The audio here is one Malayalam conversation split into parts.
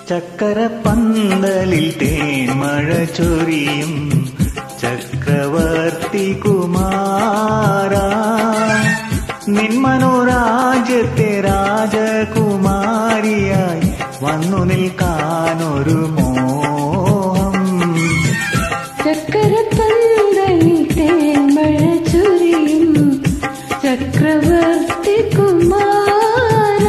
ചക്കര പന്തലിൽ തേന്മഴ ചൊരിയും ചക്രവർത്തി കുമാര നിന്മനോരാജ്യത്തെ രാജകുമാരിയായി വന്നു നിൽക്കാനൊരു മോഹം ചക്കരപ്പന്തലിൽ തേന്മഴ ചൊരിയും ചക്രവർത്തി കുമാര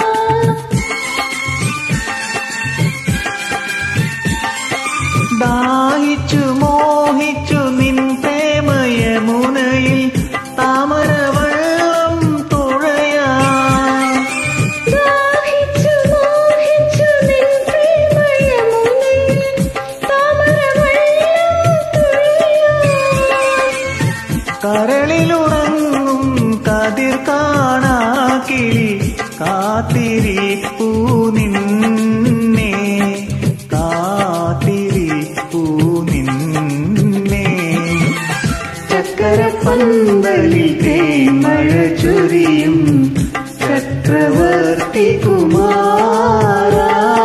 ദാഹിച്ചു മോഹിച്ചു നിൻ പ്രേമയമുനയിൽ താമരവെള്ളം തുഴയാ ദാഹിച്ചു മോഹിച്ചു നിൻ പ്രേമയമുനയിൽ താമരവെള്ളം തുഴയാൻ. കരളിലുറങ്ങും കതിർ കാണാക്കിളി കാത്തിരിപ്പൂ നിന്നെ കാത്തിരിപ്പൂ നിന്നെ ചക്കര പന്തലിൽ തേന്മഴ ചൊരിയും ചക്രവർത്തി കുമാര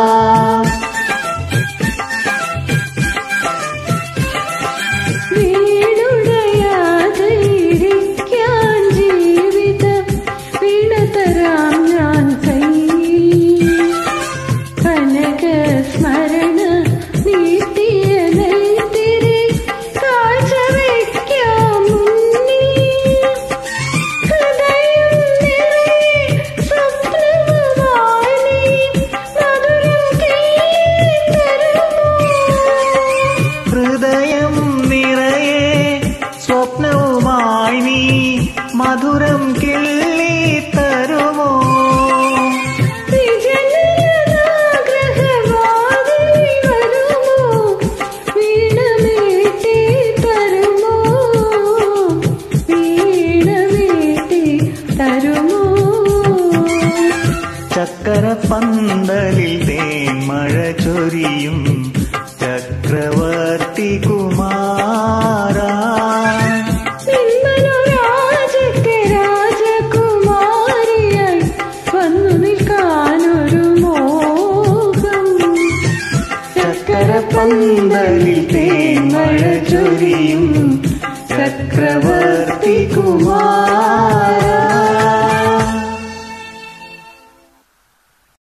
വീണുടയാതെ ഇരിക്കാൻ ജീവിത വീണതരാം ഞാൻ കയ്യിൽ കനക സ്മരണ നീട്ടിയ നെയ്ത്തിരി കാഴ്ച വയ്ക്കാം മുന്നിൽ ഹൃദയം നിറയെ സ്വപ്നവുമായി നീ മധുരം കേട്ടരുമോ ഹൃദയം നിറയെ സ്വപ്നവുമായി നീ മധുരം കിള്ളി തരുമോ ചക്കര പന്തലിൽ തേന്മഴ ചൊരിയും ചക്രവർത്തി കുമാര ചക്കര പന്തലിൽ തേന്മഴ ചൊരിയും ചക്രവർത്തി കുമാര